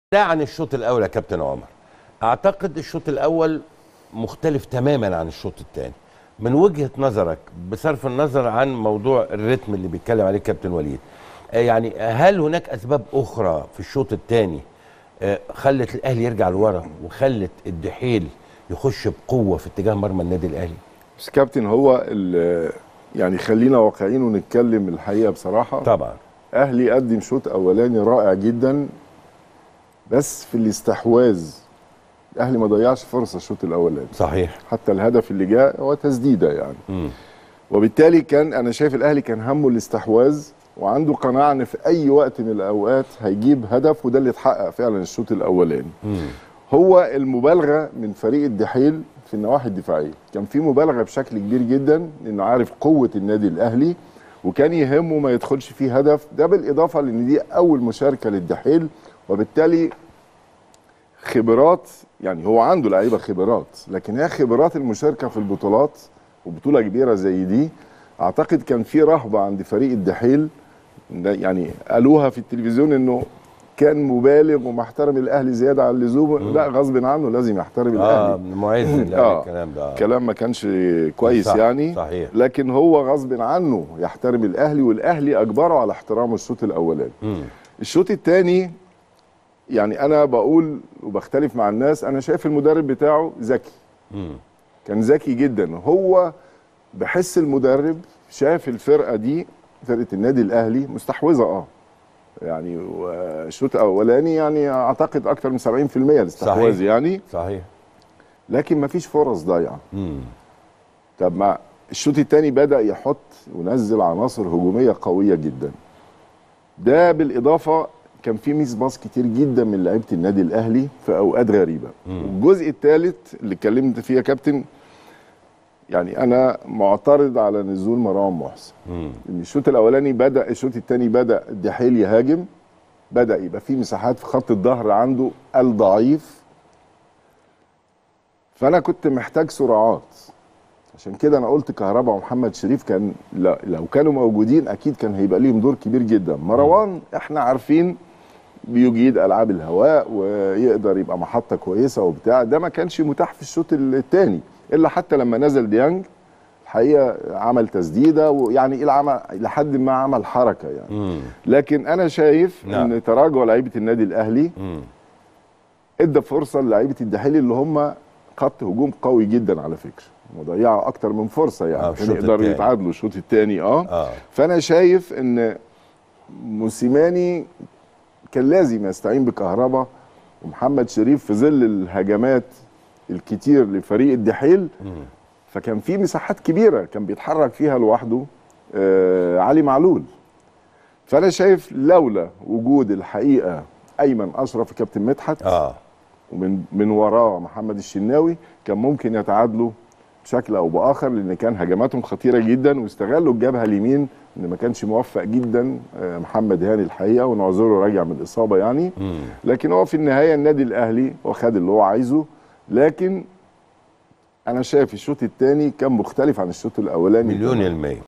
ده عن الشوط الاول يا كابتن عمر اعتقد الشوط الاول مختلف تماما عن الشوط الثاني من وجهه نظرك بصرف النظر عن موضوع الريتم اللي بيتكلم عليه كابتن وليد آه يعني هل هناك اسباب اخرى في الشوط الثاني خلت الاهلي يرجع لورا وخلت الدحيل يخش بقوه في اتجاه مرمى النادي الاهلي بس كابتن هو ال- يعني خلينا واقعيين ونتكلم الحقيقه بصراحه طبعا اهلي قدم شوط اولاني رائع جدا بس في الاستحواذ الاهلي ما ضيعش فرصه الشوط الاولاني صحيح حتى الهدف اللي جاء هو تسديده يعني مم. وبالتالي كان انا شايف الاهلي كان همه الاستحواذ وعنده قناعه ان في اي وقت من الاوقات هيجيب هدف وده اللي اتحقق فعلا الشوط الاولاني مم. هو المبالغه من فريق الدحيل في النواحي الدفاعيه كان في مبالغه بشكل كبير جدا لانه عارف قوه النادي الاهلي وكان يهمه ما يدخلش فيه هدف ده بالاضافه لان دي اول مشاركه للدحيل وبالتالي خبرات يعني هو عنده لعيبه خبرات لكن هي خبرات المشاركه في البطولات وبطوله كبيره زي دي اعتقد كان في رهبه عند فريق الدحيل ده يعني قالوها في التلفزيون انه كان مبالغ ومحترم الاهلي زياده عن اللزوم لا غصب عنه لازم يحترم اه الاهلي معز اللي قال آه. الكلام ده آه. كلام ما كانش كويس صح، يعني صحيح. لكن هو غصب عنه يحترم الاهلي والاهلي اجبره على احترامه الشوط الاولاني مم. الشوط الثاني يعني انا بقول وبختلف مع الناس انا شايف المدرب بتاعه ذكي مم. كان ذكي جدا هو بحس المدرب شاف الفرقه دي فرقه النادي الاهلي مستحوذه اه يعني والشوط الاولاني يعني اعتقد اكثر من 70% الاستحواذ صحيح. يعني صحيح لكن ما فيش فرص ضايعه مم. طب ما الشوط الثاني بدا يحط ونزل عناصر هجوميه قويه جدا ده بالاضافه كان في ميس باص كتير جدا من لعيبه النادي الاهلي في اوقات غريبه والجزء الثالث اللي اتكلمت فيه يا كابتن يعني انا معترض على نزول مروان محسن مم. ان الشوط الاولاني بدا الشوط الثاني بدا الدحيل يهاجم بدا يبقى في مساحات في خط الظهر عنده الضعيف فانا كنت محتاج سرعات عشان كده انا قلت كهربا ومحمد شريف كان لا- لو كانوا موجودين اكيد كان هيبقى ليهم دور كبير جدا مروان احنا عارفين بيجيد العاب الهواء ويقدر يبقى محطه كويسه وبتاع ده ما كانش متاح في الشوط الثاني الا حتى لما نزل ديانج الحقيقه عمل تسديده ويعني الى عمل لحد ما عمل حركه يعني مم. لكن انا شايف نعم. ان تراجع لعيبه النادي الاهلي مم. ادى فرصه للعيبه الدحيل اللي هم خط هجوم قوي جدا على فكره وضيعوا اكتر من فرصه آه، يعني في عشان الشوط يقدروا التاني. يتعادلوا الشوط الثاني اه اه فانا شايف ان موسيماني كان لازم يستعين بكهربا ومحمد شريف في ظل الهجمات الكتير لفريق الدحيل مم. فكان في مساحات كبيره كان بيتحرك فيها لوحده آه علي معلول فانا شايف لولا وجود الحقيقه ايمن اشرف وكابتن مدحت اه ومن من وراه محمد الشناوي كان ممكن يتعادلوا بشكل او باخر لان كان هجماتهم خطيره جدا واستغلوا الجبهه اليمين ان ما كانش موفق جدا آه، محمد هاني الحقيقه ونعذره راجع من الاصابه يعني مم. لكن هو في النهايه النادي الاهلي هو خد اللي هو عايزه لكن انا شايف الشوط الثاني كان مختلف عن الشوط الاولاني مليون المية